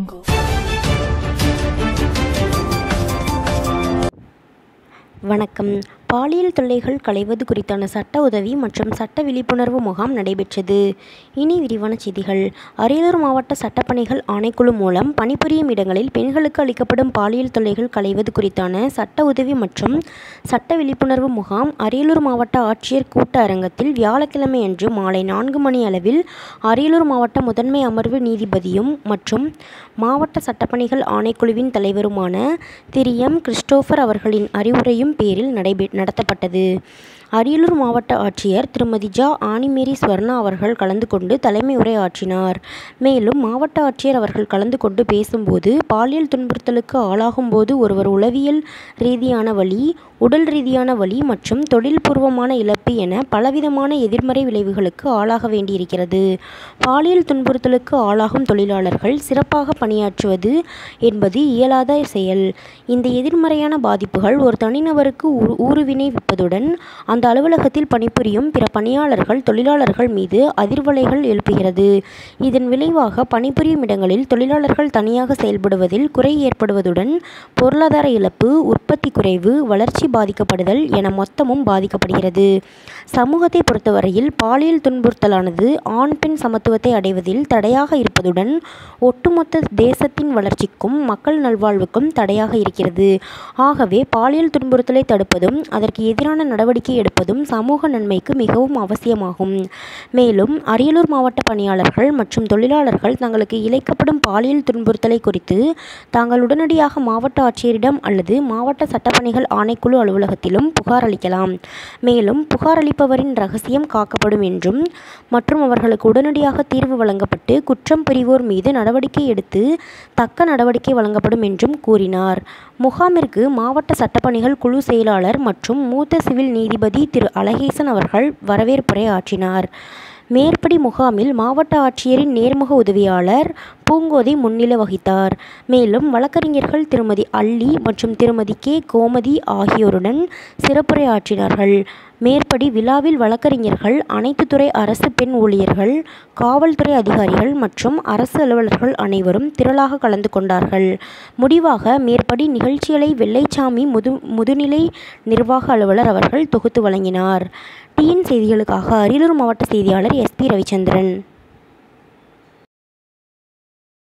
jungle. வணக்கம் பாலியல் தொல்லைகள் களைவது குறித்தான சட்ட உதவி மற்றும் சட்ட விழிப்புணர்வு முகாம் நடைபெற்றது இனி விரிவான செய்திகள் அரியலூர் மாவட்ட சட்டப்பணிகள் ஆணைக்குழு மூலம் பணிபுரியும் இடங்களில் பெண்களுக்கு அளிக்கப்படும் பாலியல் தொல்லைகள் களைவது குறித்தான சட்ட உதவி மற்றும் சட்ட விழிப்புணர்வு முகாம் அரியலூர் மாவட்ட ஆட்சியர் கூட்ட அரங்கத்தில் வியாழக்கிழமை அன்று மாலை நான்கு மணி அளவில் அரியலூர் மாவட்ட முதன்மை அமர்வு நீதிபதியும் மற்றும் மாவட்ட சட்டப்பணிகள் ஆணைக்குழுவின் தலைவருமான திரு எம் கிறிஸ்டோபர் அவர்களின் அறிவுரையும் பேரில் நடைபெ நடத்தப்பட்டது அரியலூர் மாவட்ட ஆட்சியர் திருமதி ஜா ஆனிமேரி ஸ்வர்ணா அவர்கள் கலந்து கொண்டு தலைமை உரை ஆற்றினார் மேலும் மாவட்ட ஆட்சியர் அவர்கள் கலந்து கொண்டு பேசும்போது பாலியல் துன்புறுத்தலுக்கு ஆளாகும் போது ஒருவர் உளவியல் ரீதியான வலி உடல் ரீதியான வலி மற்றும் தொழில்பூர்வமான இழப்பு என பலவிதமான எதிர்மறை விளைவுகளுக்கு ஆளாக வேண்டியிருக்கிறது பாலியல் துன்புறுத்தலுக்கு ஆளாகும் தொழிலாளர்கள் சிறப்பாக பணியாற்றுவது என்பது இயலாத செயல் இந்த எதிர்மறையான பாதிப்புகள் ஒரு தனிநபருக்கு ஊ ஊறுவினை விப்பதுடன் அந்த அலுவலகத்தில் பணிபுரியும் பிற பணியாளர்கள் தொழிலாளர்கள் மீது அதிர்வலைகள் எழுப்புகிறது இதன் விளைவாக பணிபுரியும் இடங்களில் தொழிலாளர்கள் தனியாக செயல்படுவதில் குறை ஏற்படுவதுடன் பொருளாதார இழப்பு உற்பத்தி குறைவு வளர்ச்சி பாதிக்கப்படுதல் என மொத்தமும் பாதிக்கப்படுகிறது சமூகத்தை பொறுத்தவரையில் பாலியல் துன்புறுத்தலானது ஆண் பெண் சமத்துவத்தை அடைவதில் தடையாக இருப்பதுடன் ஒட்டுமொத்த தேசத்தின் வளர்ச்சிக்கும் மக்கள் நல்வாழ்வுக்கும் தடையாக இருக்கிறது ஆகவே பாலியல் துன்புறுத்தலை தடுப்பதும் அதற்கு எதிரான நடவடிக்கை எடுப்பதும் சமூக நன்மைக்கு மிகவும் அவசியமாகும் மேலும் அரியலூர் மாவட்ட பணியாளர்கள் மற்றும் தொழிலாளர்கள் தங்களுக்கு இழைக்கப்படும் பாலியல் துன்புறுத்தலை குறித்து தாங்கள் உடனடியாக மாவட்ட ஆட்சியரிடம் அல்லது மாவட்ட சட்டப்பணிகள் ஆணைக்குழு அலுவலகத்திலும் புகார் அளிக்கலாம் மேலும் புகார் அளிப்பவரின் ரகசியம் காக்கப்படும் என்றும் மற்றும் அவர்களுக்கு உடனடியாக தீர்வு வழங்கப்பட்டு குற்றம் புரிவோர் மீது நடவடிக்கை எடுத்து தக்க நடவடிக்கை வழங்கப்படும் என்றும் கூறினார் முகாமிற்கு மாவட்ட சட்டப்பணிகள் குழு செயலாளர் மற்றும் மூத்த சிவில் நீதிபதி திரு அழகேசன் அவர்கள் வரவேற்புரை ஆற்றினார் மேற்படி முகாமில் மாவட்ட ஆட்சியரின் நேர்முக உதவியாளர் பூங்கோதை முன்னிலை வகித்தார் மேலும் வழக்கறிஞர்கள் திருமதி அல்லி மற்றும் திருமதி கே கோமதி ஆகியோருடன் சிறப்புரை ஆற்றினார்கள் மேற்படி விழாவில் வழக்கறிஞர்கள் அனைத்து துறை அரசு பெண் ஊழியர்கள் காவல்துறை அதிகாரிகள் மற்றும் அரசு அலுவலர்கள் அனைவரும் திரளாக கலந்து கொண்டார்கள் முடிவாக மேற்படி நிகழ்ச்சிகளை வெள்ளைச்சாமி முது முதுநிலை நிர்வாக அலுவலர் அவர்கள் தொகுத்து வழங்கினார் டிஎன் செய்திகளுக்காக அரியலூர் மாவட்ட செய்தியாளர் எஸ்பி ரவிச்சந்திரன்